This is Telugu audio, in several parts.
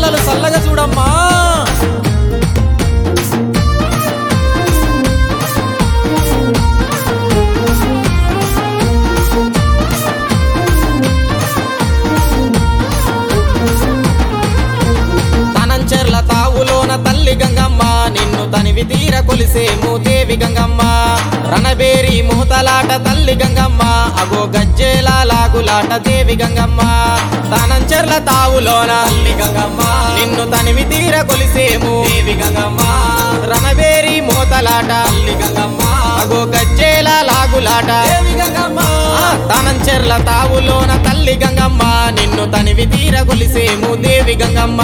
కలలు చల్లగా చూడమ్మా తనంచెర్ల తావులోన తల్లి గంగమ్మ నిన్ను తనివి తీర కొలిసేము దేవి గంగమ్మ రణబేరి మూతలాట తల్లి గంగమ్మ అగో గజ్జేల లాగులాట దేవి గంగమ్మ తనంచెర్ల తావులోన తల్లి గంగమ్మ నిన్ను తనివి తీర కొలిసేము దేవి గంగమ్మ రణబేరి మూతలాట తల్లి గంగమ్మ అగో గజ్జేల లాగులాట దేవి గంగమ్మ తనంచెర్ల తావులోన తల్లి గంగమ్మ నిన్ను తనివి తీర కొలిసేము దేవి గంగమ్మ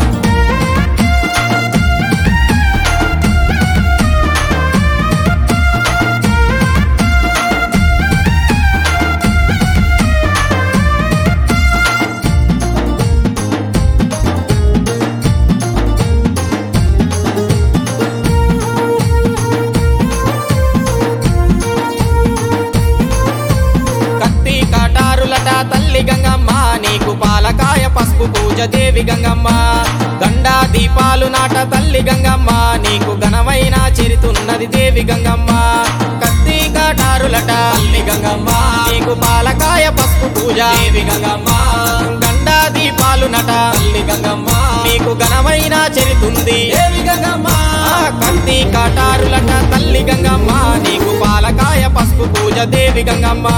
కత్తి కాటారులట తల్లి గంగమ్మ నీకు పాలకాయ పసుపు పూజ దేవి గంగమ్మ గండా దీపాలు నాట తల్లి గంగమ్మ నీకు ఘనమైన చెరితున్నది దేవి గంగమ్మ కత్తి కాటారులట తల్లి గంగమ్మ నీకు పాలకాయ పసుపు పూజ దేవి గంగమ్మ గండా దీపాలు నట తల్లి గంగమ్మ నీకు ఘనమైన చెరితుంది దేవి గంగమ్మ కత్తి కాటారులట తల్లి గంగమ్మ నీకు పాలకాయ పసుపు పూజ దేవి గంగమ్మ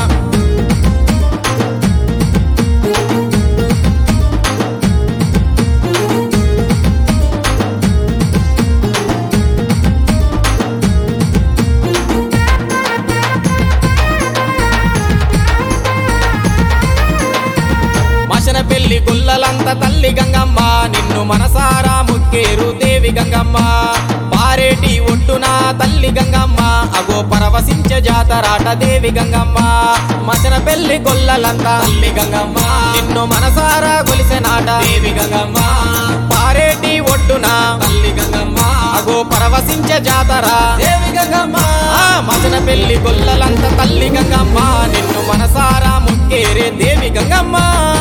మశన పెళ్లి గుల్లలంత తల్లి గంగమ్మ నిన్ను మనసారా ముక్కేరు దేవి గంగమ్మ పారేటి ఒడ్డున తల్లి గంగమ్మ అగో పరవశించ జాతరాట దేవి గంగమ్మ మశన పెళ్లి గొల్లలంత తల్లి గంగమ్మ నిన్ను మనసారా కొలిసెనాట దేవి గంగమ్మ పారేటి ఒడ్డున తల్లి గంగమ్మ అగో పరవశించ జాతర దేవి గంగమ్మ మచన పెళ్లి గొల్లలంత తల్లి గంగమ్మ నిన్ను మనసారా ముక్కేరే దేవి గంగమ్మ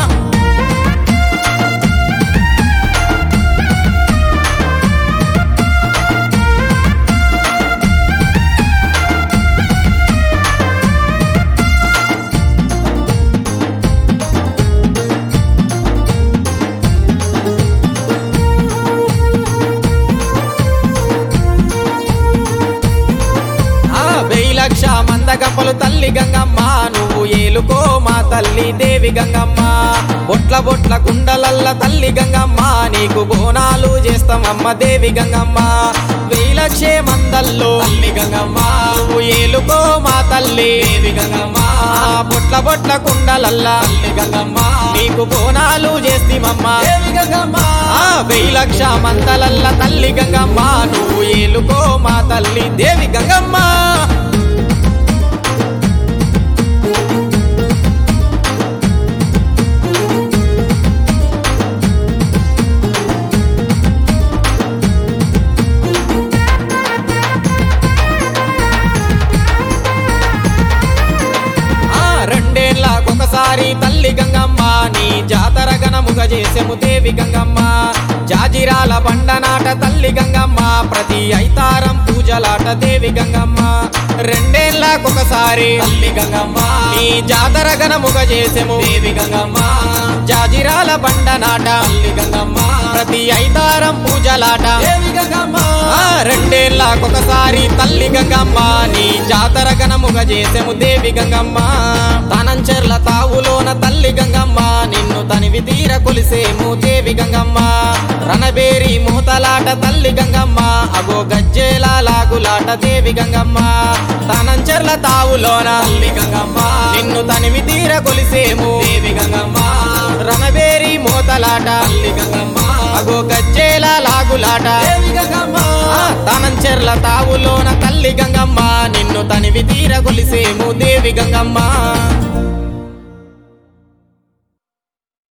ఆ వెయ్యి లక్ష మంద గంపలు తల్లి గంగమ్మ నువ్వు ఏలుకో మా తల్లి దేవి గంగమ్మ బొట్ల బొట్ల కుండలల్ల తల్లి గంగమ్మ నీకు బోనాలు చేస్తామమ్మ దేవి గంగమ్మ వెయ్యి లక్షే మందల్లో తల్లి గంగమ్మ నువ్వు ఏలుకో మా తల్లి దేవి గంగమ్మ బొట్ల బొట్ల కుండలల్ల తల్లి గంగమ్మ నీకు బోనాలు చేస్తామమ్మ దేవి గంగమ్మ వెయ్యి లక్ష మందలల్ల తల్లి గంగమ్మ నువ్వు ఏలుకో మా తల్లి దేవి గంగమ్మ ఆ రెండేళ్ళకొకసారి తల్లి గంగమ్మ నీ జాతర గణముగ చేసెము దేవి గంగమ్మ జాజిరాల బండనాట తల్లి గంగమ్మ ప్రతి ఐతారం పూజలాట దేవి గంగమ్మ రెండేళ్ళకొకసారి తల్లి గంగమ్మ నీ జాతర గణముగ చేసెము దేవి గంగమ్మ జాజిరాల బండనాట తల్లి గంగమ్మ ప్రతి ఐతారం పూజలాట దేవి గంగమ్మ రెండేళ్ళకొకసారి తల్లి గంగమ్మ నీ జాతర గణముగ చేసెము దేవి గంగమ్మ తనంచెర్ల తావులోన తల్లి గంగమ్మ నిన్ను తనివి తీర కొలిసేము దేవి గంగమ్మ రణబేరి మూతలాట తల్లి గంగమ్మ అగో గజ్జేల లాగులాట దేవి గంగమ్మ తనంచెర్ల తావులోన తల్లి గంగమ్మ నిన్ను తనివి తీర కొలిసేము దేవి గంగమ్మ రణబేరి మూతలాట తల్లి గంగమ్మ అగో గజ్జేల లాగులాట దేవి గంగమ్మ తనంచెర్ల తావులోన తల్లి గంగమ్మ నిన్ను తనివి తీర కొలిసేము దేవి గంగమ్మ